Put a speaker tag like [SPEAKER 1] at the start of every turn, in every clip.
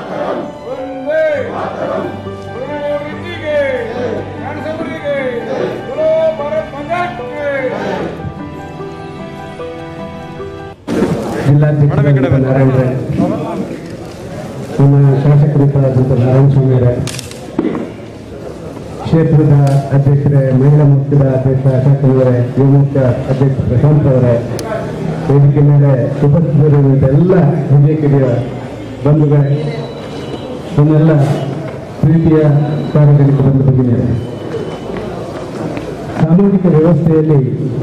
[SPEAKER 1] ಒಂದೇ ಗುರುವರಿಗೆ ಕಾಣಿಸಬರಿಗೆ ಗುರು ಭಾರತ್ ಮಾತಾಕ್ಕೆ
[SPEAKER 2] ಜಿಲ್ಲಾಧ್ಯಕ್ಷರಾದಂಥ ನಾರಾಯಣ ರೈ, ನಮ್ಮ ಶಾಸಕರಿದ್ದಾದಂಥ ನಾರಾಯಣ ಸ್ವಾಮಿ ರೈ, ಕ್ಷೇತ್ರದ ಅಧ್ಯಕ್ಷರೇ ಮಹಿಳಾ ಮುಖ್ಯದ ಅಧ್ಯಕ್ಷ ಅಶೋಕನವರೇ ಯುವ ಮುಖ್ಯ ಅಧ್ಯಕ್ಷ ಪ್ರಶಾಂತ್ ಅವರೇ ವೇದಿಕೆ ಮೇಲೆ ಉಪಸ್ಥಿತರಿರುವಂಥ ಎಲ್ಲ ಹಿರಿಯ ಕಿರಿಯ ಬಂಧುಗಳೇ ನನ್ನೆಲ್ಲ ಪ್ರೀತಿಯ ಸಾರ್ವಜನಿಕ ಬಂಧು ಭಗಿನಿಯರೇ ಸಾಮಾಜಿಕ ವ್ಯವಸ್ಥೆಯಲ್ಲಿ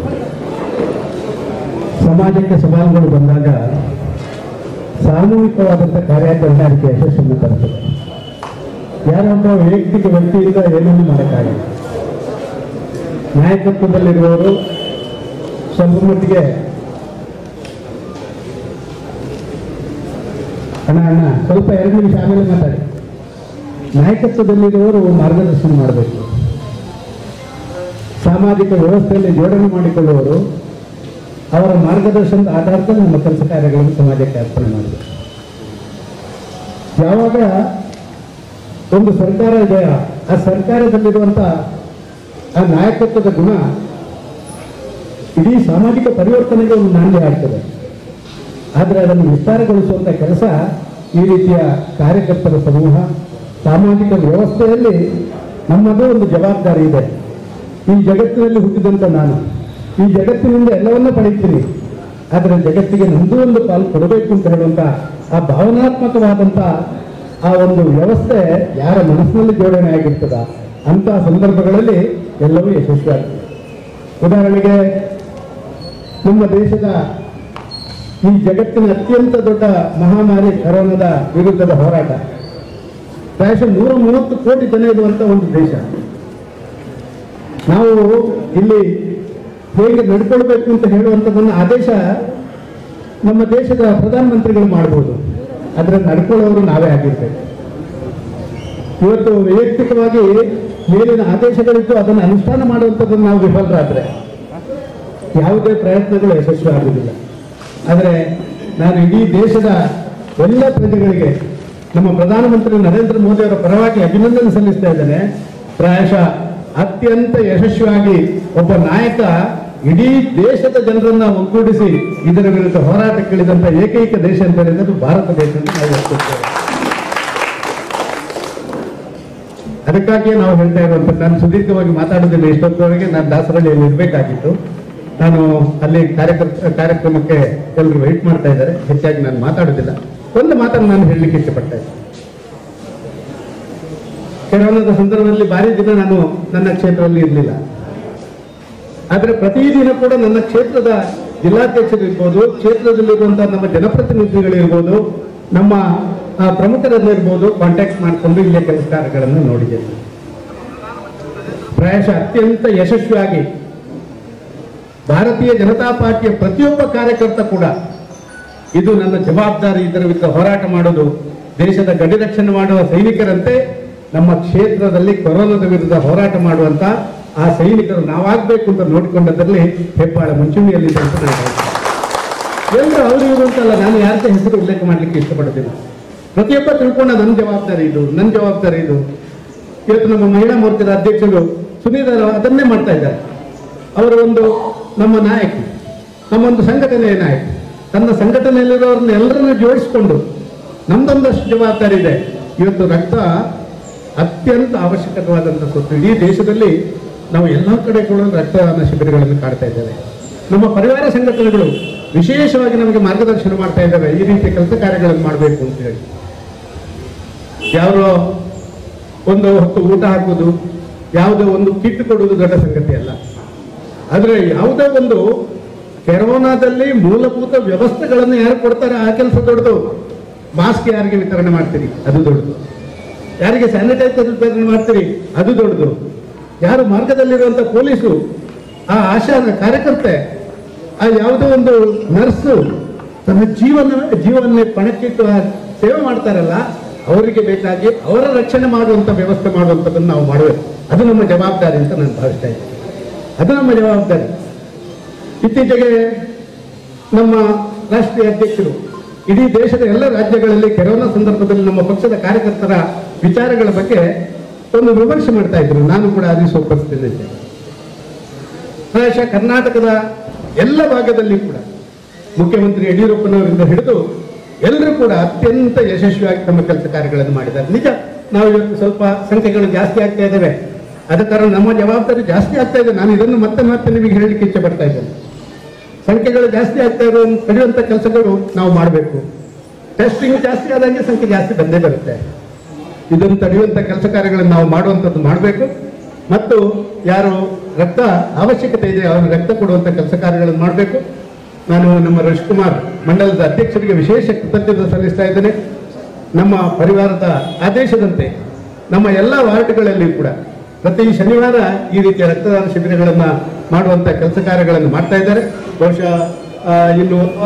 [SPEAKER 2] ಸಮಾಜಕ್ಕೆ ಸವಾಲುಗಳು ಬಂದಾಗ ಸಾಮೂಹಿಕವಾದಂಥ ಕಾರ್ಯಾಚರಣೆ ಅದಕ್ಕೆ ಯಶಸ್ಸನ್ನು ತರುತ್ತದೆ ಯಾರೊಬ್ಬ ವೈಯಕ್ತಿಕ ವ್ಯಕ್ತಿಯಿಂದ ಏನನ್ನೂ ಮಾಡೋಕ್ಕಾಗಲ್ಲ ನಾಯಕತ್ವದಲ್ಲಿರುವವರು ಸ್ವಲ್ಪ ಮಟ್ಟಿಗೆ ಅಣ್ಣ ಅಣ್ಣ ಸ್ವಲ್ಪ ಎರಡು ನಿಮಿಷ ಆಮೇಲೆ ಮಾತಾಡಿ ನಾಯಕತ್ವದಲ್ಲಿರುವವರು ಮಾರ್ಗದರ್ಶನ ಮಾಡಬೇಕು ಸಾಮಾಜಿಕ ವ್ಯವಸ್ಥೆಯಲ್ಲಿ ಜೋಡಣೆ ಮಾಡಿಕೊಳ್ಳುವವರು ಅವರ ಮಾರ್ಗದರ್ಶನದ ಆಧಾರದಲ್ಲಿ ನಮ್ಮ ಕೆಲಸ ಕಾರ್ಯಗಳನ್ನು ಸಮಾಜಕ್ಕೆ ಅರ್ಪಣೆ ಮಾಡಬೇಕು ಯಾವಾಗ ಒಂದು ಸರ್ಕಾರ ಇದೆ ಆ ಸರ್ಕಾರದಲ್ಲಿರುವಂಥ ಆ ನಾಯಕತ್ವದ ಗುಣ ಇಡೀ ಸಾಮಾಜಿಕ ಪರಿವರ್ತನೆಗೆ ಒಂದು ನಾಂದಿ ಆಗ್ತದೆ ಆದರೆ ಅದನ್ನು ವಿಸ್ತಾರಗೊಳಿಸುವಂಥ ಕೆಲಸ ಈ ರೀತಿಯ ಕಾರ್ಯಕರ್ತರ ಸಮೂಹ ಸಾಮಾಜಿಕ ವ್ಯವಸ್ಥೆಯಲ್ಲಿ ನಮ್ಮದು ಒಂದು ಜವಾಬ್ದಾರಿ ಇದೆ ಈ ಜಗತ್ತಿನಲ್ಲಿ ಹುಟ್ಟಿದಂಥ ನಾನು ಈ ಜಗತ್ತಿನಿಂದ ಎಲ್ಲವನ್ನ ಪಡೀತೀನಿ ಆದರೆ ಜಗತ್ತಿಗೆ ನಮ್ಮದು ಒಂದು ಪಾಲು ಕೊಡಬೇಕು ಅಂತ ಹೇಳುವಂಥ ಆ ಭಾವನಾತ್ಮಕವಾದಂಥ ಆ ಒಂದು ವ್ಯವಸ್ಥೆ ಯಾರ ಮನಸ್ಸಿನಲ್ಲಿ ಜೋಡಣೆ ಆಗಿರ್ತದ ಅಂತ ಸಂದರ್ಭಗಳಲ್ಲಿ ಎಲ್ಲವೂ ಯಶಸ್ವಿಯಾಗ್ತದೆ ಉದಾಹರಣೆಗೆ ನಮ್ಮ ದೇಶದ ಈ ಜಗತ್ತಿನ ಅತ್ಯಂತ ದೊಡ್ಡ ಮಹಾಮಾರಿ ಕರೋನಾದ ವಿರುದ್ಧದ ಹೋರಾಟ ಪ್ರಾಯಶಃ ನೂರ ಮೂವತ್ತು ಕೋಟಿ ಜನ ಇರುವಂತ ಒಂದು ದೇಶ ನಾವು ಇಲ್ಲಿ ಹೇಗೆ ನಡ್ಕೊಳ್ಬೇಕು ಅಂತ ಹೇಳುವಂಥದ್ದನ್ನು ಆದೇಶ ನಮ್ಮ ದೇಶದ ಪ್ರಧಾನಮಂತ್ರಿಗಳು ಮಾಡ್ಬೋದು ಆದರೆ ನಡ್ಕೊಳ್ಳೋರು ನಾವೇ ಆಗಿರ್ಬೇಕು ಇವತ್ತು ವೈಯಕ್ತಿಕವಾಗಿ ಮೇಲಿನ ಆದೇಶಗಳಿದ್ದು ಅದನ್ನು ಅನುಷ್ಠಾನ ಮಾಡುವಂಥದ್ದನ್ನು ನಾವು ವಿಫಲರಾದ್ರೆ ಯಾವುದೇ ಪ್ರಯತ್ನಗಳು ಯಶಸ್ವಿ ಆಗುವುದಿಲ್ಲ ಆದರೆ ನಾನು ಇಡೀ ದೇಶದ ಎಲ್ಲ ಪ್ರಜೆಗಳಿಗೆ ನಮ್ಮ ಪ್ರಧಾನಮಂತ್ರಿ ನರೇಂದ್ರ ಮೋದಿ ಅವರ ಪರವಾಗಿ ಅಭಿನಂದನೆ ಸಲ್ಲಿಸ್ತಾ ಇದ್ದೇನೆ ಪ್ರಾಯಶಃ ಅತ್ಯಂತ ಯಶಸ್ವಿಯಾಗಿ ಒಬ್ಬ ನಾಯಕ ಇಡೀ ದೇಶದ ಜನರನ್ನ ಒಗ್ಗೂಡಿಸಿ ಇದರ ವಿರುದ್ಧ ಹೋರಾಟಕ್ಕಿಳಿದಂತ ಏಕೈಕ ದೇಶ ಅಂತ ಹೇಳಿದ್ರೆ ಭಾರತ ದೇಶ ಅಂತ ನಾವು ಒಪ್ಪಿಸ್ತೇವೆ ಅದಕ್ಕಾಗಿಯೇ ನಾವು ಹೇಳ್ತಾ ಇರುವಂಥದ್ದು ನಾನು ಸುದೀರ್ಘವಾಗಿ ಮಾತಾಡೋದಿಲ್ಲ ಇಷ್ಟೊತ್ತವರೆಗೆ ನಾನು ದಾಸರಳ್ಳಿಯಲ್ಲಿ ಇರಬೇಕಾಗಿತ್ತು ನಾನು ಅಲ್ಲಿ ಕಾರ್ಯಕರ್ತ ಕಾರ್ಯಕ್ರಮಕ್ಕೆ ಎಲ್ಲರೂ ವೆಯ್ಟ್ ಮಾಡ್ತಾ ಇದ್ದಾರೆ ಹೆಚ್ಚಾಗಿ ನಾನು ಮಾತಾಡೋದಿಲ್ಲ ಒಂದು ಮಾತನ್ನು ನಾನು ಹೇಳಲಿಕ್ಕೆ ಇಷ್ಟಪಡ್ತಾ ಇದ್ದೆ ಕೊರೋನಾದ ಸಂದರ್ಭದಲ್ಲಿ ಭಾರಿ ದಿನ ನಾನು ನನ್ನ ಕ್ಷೇತ್ರದಲ್ಲಿ ಇರಲಿಲ್ಲ ಆದರೆ ಪ್ರತಿದಿನ ಕೂಡ ನನ್ನ ಕ್ಷೇತ್ರದ ಜಿಲ್ಲಾಧ್ಯಕ್ಷರಿರ್ಬೋದು ಕ್ಷೇತ್ರದಲ್ಲಿರುವಂತಹ ನಮ್ಮ ಜನಪ್ರತಿನಿಧಿಗಳಿರ್ಬೋದು ನಮ್ಮ ಆ, ಪ್ರಮುಖರನ್ನಿರ್ಬೋದು ಕಾಂಟ್ಯಾಕ್ಟ್ ಮಾಡಿಕೊಂಡು ಇಲ್ಲೇ ಕೆಲಸ ಕಾರ್ಯಗಳನ್ನು ನೋಡಿದ್ದೇನೆ ಪ್ರಾಯಶಃ ಅತ್ಯಂತ ಯಶಸ್ವಿಯಾಗಿ ಭಾರತೀಯ ಜನತಾ ಪಾರ್ಟಿಯ ಪ್ರತಿಯೊಬ್ಬ ಕಾರ್ಯಕರ್ತ ಕೂಡ ಇದು ನನ್ನ ಜವಾಬ್ದಾರಿ ಇದರ ವಿರುದ್ಧ ಹೋರಾಟ ಮಾಡೋದು ದೇಶದ ಗಡಿ ರಕ್ಷಣೆ ಮಾಡುವ ಸೈನಿಕರಂತೆ ನಮ್ಮ ಕ್ಷೇತ್ರದಲ್ಲಿ ಕೊರೋನಾದ ವಿರುದ್ಧ ಹೋರಾಟ ಮಾಡುವಂತ ಆ ಸೈನಿಕರು ನಾವಾಗಬೇಕು ಅಂತ ನೋಡಿಕೊಂಡದ್ರಲ್ಲಿ ಹೆಬ್ಬಾಳ ಮುಂಚೂಣಿಯಲ್ಲಿದೆ ಅಂತ ನಾನು ಹೇಳ್ತೇನೆ. ಎಲ್ಲರೂ ಅವರು ಇವರು ಅಂತಲ್ಲ ನಾನು ಯಾರ್ದೇ ಹೆಸರು ಉಲ್ಲೇಖ ಮಾಡಲಿಕ್ಕೆ ಇಷ್ಟಪಡೋದಿಲ್ಲ ಪ್ರತಿಯೊಬ್ಬ ತಿಳ್ಕೊಂಡ ನನ್ನ ಜವಾಬ್ದಾರಿ ಇದು ನನ್ನ ಜವಾಬ್ದಾರಿ ಇದು ಇವತ್ತು ನಮ್ಮ ಮಹಿಳಾ ಮೋರ್ಚಾದ ಅಧ್ಯಕ್ಷರು ಸುನೀಲ್ ಅದನ್ನೇ ಮಾಡ್ತಾ ಇದ್ದಾರೆ ಅವರು ಒಂದು ನಮ್ಮ ನಾಯಕ ನಮ್ಮೊಂದು ಸಂಘಟನೆಯ ನಾಯಕ ತನ್ನ ಸಂಘಟನೆಯಲ್ಲಿರೋರನ್ನ ಎಲ್ಲರನ್ನ ಜೋಡಿಸಿಕೊಂಡು ನಮ್ದೊಂದಷ್ಟು ಜವಾಬ್ದಾರಿ ಇದೆ ಇವತ್ತು ರಕ್ತ ಅತ್ಯಂತ ಅವಶ್ಯಕವಾದಂಥ ಸ್ವತ್ತು ಇಡೀ ದೇಶದಲ್ಲಿ ನಾವು ಎಲ್ಲ ಕಡೆ ಕೂಡ ರಕ್ತದಾನ ಶಿಬಿರಗಳನ್ನು ಕಾಡ್ತಾ ಇದ್ದೇವೆ ನಮ್ಮ ಪರಿವಾರ ಸಂಘಟನೆಗಳು ವಿಶೇಷವಾಗಿ ನಮಗೆ ಮಾರ್ಗದರ್ಶನ ಮಾಡ್ತಾ ಇದ್ದಾವೆ ಈ ರೀತಿಯ ಕೆಲಸ ಕಾರ್ಯಗಳನ್ನು ಮಾಡಬೇಕು ಅಂತ ಹೇಳಿ ಯಾರೋ ಒಂದು ಹೊತ್ತು ಊಟ ಹಾಕುವುದು ಯಾವುದೋ ಒಂದು ಕಿಟ್ ಕೊಡುವುದು ದೊಡ್ಡ ಸಂಗತಿ ಅಲ್ಲ ಆದರೆ ಯಾವುದೋ ಒಂದು ಕೊರೋನಾದಲ್ಲಿ ಮೂಲಭೂತ ವ್ಯವಸ್ಥೆಗಳನ್ನು ಯಾರು ಕೊಡ್ತಾರೆ ಆ ಕೆಲಸ ದೊಡ್ಡದು ಮಾಸ್ಕ್ ಯಾರಿಗೆ ವಿತರಣೆ ಮಾಡ್ತೀರಿ ಅದು ದೊಡ್ಡದು ಯಾರಿಗೆ ಸ್ಯಾನಿಟೈಸರ್ ವಿತರಣೆ ಮಾಡ್ತೀರಿ ಅದು ದೊಡ್ಡದು ಯಾರು ಮಾರ್ಗದಲ್ಲಿರುವಂತ ಪೊಲೀಸು ಆ ಆಶಾ ಕಾರ್ಯಕರ್ತೆ ಆ ಯಾವುದೋ ಒಂದು ನರ್ಸು ತನ್ನ ಜೀವನ ಜೀವನ ಪಣಕ್ಕಿಟ್ಟು ಆ ಸೇವೆ ಮಾಡ್ತಾರಲ್ಲ ಅವರಿಗೆ ಬೇಕಾಗಿ ಅವರ ರಕ್ಷಣೆ ಮಾಡುವಂತ ವ್ಯವಸ್ಥೆ ಮಾಡುವಂಥದ್ದನ್ನು ನಾವು ಮಾಡಬೇಕು ಅದು ನಮ್ಮ ಜವಾಬ್ದಾರಿ ಅಂತ ನಾನು ಭಾವಿಸ್ತಾ ಇದ್ದೇನೆ ಅದು ನಮ್ಮ ಜವಾಬ್ದಾರಿ ಇತ್ತೀಚೆಗೆ ನಮ್ಮ ರಾಷ್ಟ್ರೀಯ ಅಧ್ಯಕ್ಷರು ಇಡೀ ದೇಶದ ಎಲ್ಲ ರಾಜ್ಯಗಳಲ್ಲಿ ಕೊರೋನಾ ಸಂದರ್ಭದಲ್ಲಿ ನಮ್ಮ ಪಕ್ಷದ ಕಾರ್ಯಕರ್ತರ ವಿಚಾರಗಳ ಬಗ್ಗೆ ಒಂದು ವಿಮರ್ಶೆ ಮಾಡ್ತಾ ಇದ್ರು ನಾನು ಕೂಡ ಆದೇಶ ಉಪಸ್ಥಿತಿದ್ದೆ ಪ್ರಾಯಶಃ ಕರ್ನಾಟಕದ ಎಲ್ಲ ಭಾಗದಲ್ಲಿ ಕೂಡ ಮುಖ್ಯಮಂತ್ರಿ ಯಡಿಯೂರಪ್ಪನವರಿಂದ ಹಿಡಿದು ಎಲ್ಲರೂ ಕೂಡ ಅತ್ಯಂತ ಯಶಸ್ವಿಯಾಗಿ ತಮ್ಮ ಕೆಲಸ ಕಾರ್ಯಗಳನ್ನು ಮಾಡಿದ್ದಾರೆ ನಿಜ ನಾವು ಇವತ್ತು ಸ್ವಲ್ಪ ಸಂಖ್ಯೆಗಳು ಜಾಸ್ತಿ ಆಗ್ತಾ ಇದ್ದೇವೆ ಅದ ಕಾರಣ ನಮ್ಮ ಜವಾಬ್ದಾರಿ ಜಾಸ್ತಿ ಆಗ್ತಾ ಇದೆ ನಾನು ಇದನ್ನು ಮತ್ತೆ ಮತ್ತೆ ನಿಮಗೆ ಹೇಳಲಿಕ್ಕೆ ಇಚ್ಛೆ ಪಡ್ತಾ ಇದ್ದೇನೆ ಸಂಖ್ಯೆಗಳು ಜಾಸ್ತಿ ಆಗ್ತಾ ಇರೋ ತಡೆಯುವಂತ ಕೆಲಸಗಳು ನಾವು ಮಾಡಬೇಕು ಟೆಸ್ಟಿಂಗ್ ಜಾಸ್ತಿ ಆದಂಗೆ ಸಂಖ್ಯೆ ಜಾಸ್ತಿ ಬಂದೇ ಬರುತ್ತೆ ಇದನ್ನು ತಡೆಯುವಂತ ಕೆಲಸ ಕಾರ್ಯಗಳನ್ನು ನಾವು ಮಾಡುವಂಥದ್ದು ಮಾಡಬೇಕು ಮತ್ತು ಯಾರು ರಕ್ತ ಅವಶ್ಯಕತೆ ಇದೆ ಅವರು ರಕ್ತ ಕೊಡುವಂತ ಕೆಲಸ ಕಾರ್ಯಗಳನ್ನು ಮಾಡಬೇಕು ನಾನು ನಮ್ಮ ರವಿಶಕುಮಾರ್ ಮಂಡಲದ ಅಧ್ಯಕ್ಷರಿಗೆ ವಿಶೇಷ ಕೃತಜ್ಞತೆ ಸಲ್ಲಿಸ್ತಾ ಇದ್ದೇನೆ ನಮ್ಮ ಪರಿವಾರದ ಆದೇಶದಂತೆ ನಮ್ಮ ಎಲ್ಲ ವಾರ್ಡ್ಗಳಲ್ಲಿ ಕೂಡ ಪ್ರತಿ ಶನಿವಾರ ಈ ರೀತಿಯ ರಕ್ತದಾನ ಶಿಬಿರಗಳನ್ನ ಮಾಡುವಂತ ಕೆಲಸ ಕಾರ್ಯಗಳನ್ನು ಮಾಡ್ತಾ ಇದ್ದಾರೆ ಬಹುಶಃ ಆ, ಇನ್ನು ಆ,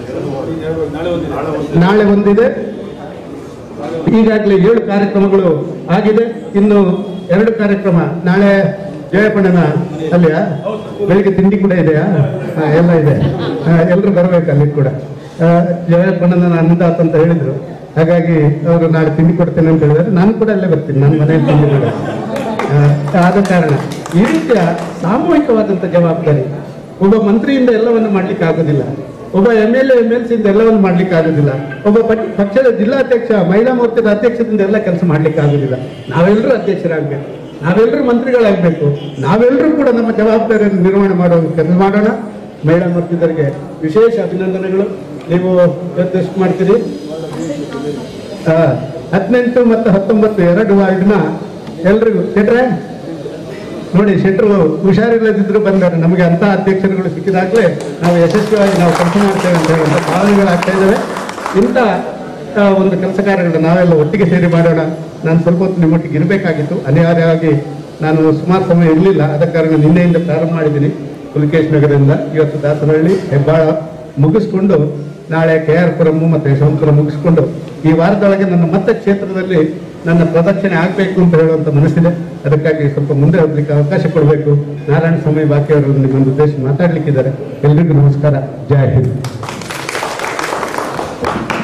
[SPEAKER 2] ನಾಳೆ ಒಂದಿದೆ ಈಗಾಗಲೇ ಏಳು ಕಾರ್ಯಕ್ರಮಗಳು ಆಗಿದೆ ಇನ್ನು ಎರಡು ಕಾರ್ಯಕ್ರಮ ನಾಳೆ ಜಯಪಣ್ಣನ ಅಲ್ಲಿಯಾ ಬೆಳಿಗ್ಗೆ ತಿಂಡಿ ಕೂಡ ಇದೆಯಾ ಹಾ, ಎಲ್ಲ ಇದೆ ಎಲ್ಲರೂ ಬರಬೇಕು ಅಲ್ಲಿ ಕೂಡ ಆ, ಜಯಪಣ್ಣನ ಅನ್ನದಾತ ಅಂತ ಹೇಳಿದ್ರು ಹಾಗಾಗಿ ಅವರು ನಾಳೆ ತಿಂಡಿ ಕೊಡ್ತೇನೆ ಅಂತ ಹೇಳಿದ್ರೆ ನಾನು ಕೂಡ ಅಲ್ಲೇ ಬರ್ತೀನಿ ನನ್ನ ಮನೆಯಲ್ಲಿ ತಿಂಡಿ ಮಾಡಿ ಆದ ಕಾರಣ ಈ ರೀತಿಯ ಸಾಮೂಹಿಕವಾದಂಥ ಜವಾಬ್ದಾರಿ ಒಬ್ಬ ಮಂತ್ರಿಯಿಂದ ಎಲ್ಲವನ್ನು ಮಾಡ್ಲಿಕ್ಕೆ ಆಗೋದಿಲ್ಲ ಒಬ್ಬ ಎಂ ಎಲ್ ಎಂ ಎಲ್ ಸಿಂದ ಎಲ್ಲವನ್ನು ಮಾಡ್ಲಿಕ್ಕೆ ಆಗೋದಿಲ್ಲ ಒಬ್ಬ ಪಟ್- ಪಕ್ಷದ ಜಿಲ್ಲಾಧ್ಯಕ್ಷ ಮಹಿಳಾ ಮೋರ್ಚಾದ ಅಧ್ಯಕ್ಷದಿಂದ ಎಲ್ಲ ಕೆಲಸ ಮಾಡ್ಲಿಕ್ಕೆ ಆಗೋದಿಲ್ಲ ನಾವೆಲ್ಲರೂ ಅಧ್ಯಕ್ಷರಾಗಬೇಕು ನಾವೆಲ್ಲರೂ ಮಂತ್ರಿಗಳಾಗಬೇಕು ನಾವೆಲ್ಲರೂ ಕೂಡ ನಮ್ಮ ಜವಾಬ್ದಾರಿಯನ್ನು ನಿರ್ವಹಣೆ ಮಾಡುವ ಕೆಲಸ ಮಾಡೋಣ ಮಹಿಳಾ ಮೋರ್ಚಾದವರಿಗೆ ವಿಶೇಷ ಅಭಿನಂದನೆಗಳು ನೀವು ಇವತ್ತು ಎಷ್ಟು ಮಾಡ್ತೀರಿ ಆ, ಹದಿನೆಂಟು ಮತ್ತು ಹತ್ತೊಂಬತ್ತು ಎರಡು ವಾರ್ಡ್ನ ಎಲ್ರಿಗೂ ಶೆಟ್ರೆ ನೋಡಿ ಶೆಟ್ರು ಹುಷಾರಿಲ್ಲದಿದ್ರು ಬಂದಾರೆ ನಮಗೆ ಅಂತ ಅಧ್ಯಕ್ಷರುಗಳು ಸಿಕ್ಕಿದಾಗಲೇ ನಾವು ಯಶಸ್ವಿಯಾಗಿ ನಾವು ಕೆಲಸ ಮಾಡ್ತೇವೆ ಅಂತ ಹೇಳುವಂಥ ಭಾವನೆಗಳಾಗ್ತಾ ಇದ್ದಾವೆ ಇಂಥ ಆ, ಒಂದು ಕೆಲಸ ಕಾರ್ಯಗಳು ನಾವೆಲ್ಲ ಒಟ್ಟಿಗೆ ಸೇರಿ ಮಾಡೋಣ ನಾನು ಸ್ವಲ್ಪ ಹೊತ್ತು ನಿಮ್ಮೊಟ್ಟಿಗೆ ಇರಬೇಕಾಗಿತ್ತು ಅನಿವಾರ್ಯವಾಗಿ ನಾನು ಸುಮಾರು ಸಮಯ ಇರಲಿಲ್ಲ ಆದ ಕಾರಣ ನಿನ್ನೆಯಿಂದ ಪ್ರಾರಂಭ ಮಾಡಿದ್ದೀನಿ ಪುಲಿಕೇಶ್ ನಗರದಿಂದ ಇವತ್ತು ದಾಸರಹಳ್ಳಿ ಹೆಬ್ಬಾಳ ಮುಗಿಸ್ಕೊಂಡು ನಾಳೆ ಕೆ ಆರ್ ಪುರಂ ಮತ್ತು ಯಶವಂತಪುರ ಮುಗಿಸ್ಕೊಂಡು ಈ ವಾರದೊಳಗೆ ನನ್ನ ಮತ್ತೆ ಕ್ಷೇತ್ರದಲ್ಲಿ ನನ್ನ ಪ್ರದಕ್ಷಿಣೆ ಆಗಬೇಕು ಅಂತ ಹೇಳುವಂತ ಮನಸ್ಸಿದೆ ಅದಕ್ಕಾಗಿ ಸ್ವಲ್ಪ ಮುಂದೆ ಹೋಗ್ಲಿಕ್ಕೆ ಅವಕಾಶ ಕೊಡಬೇಕು ನಾರಾಯಣ ಸ್ವಾಮಿ ಬಾಕಿ ಅವರು ನಿಮ್ಮೊಂದು ಉದ್ದೇಶ ಮಾತಾಡ್ಲಿಕ್ಕಿದ್ದಾರೆ ಎಲ್ರಿಗೂ ನಮಸ್ಕಾರ ಜೈ ಹಿಂದ್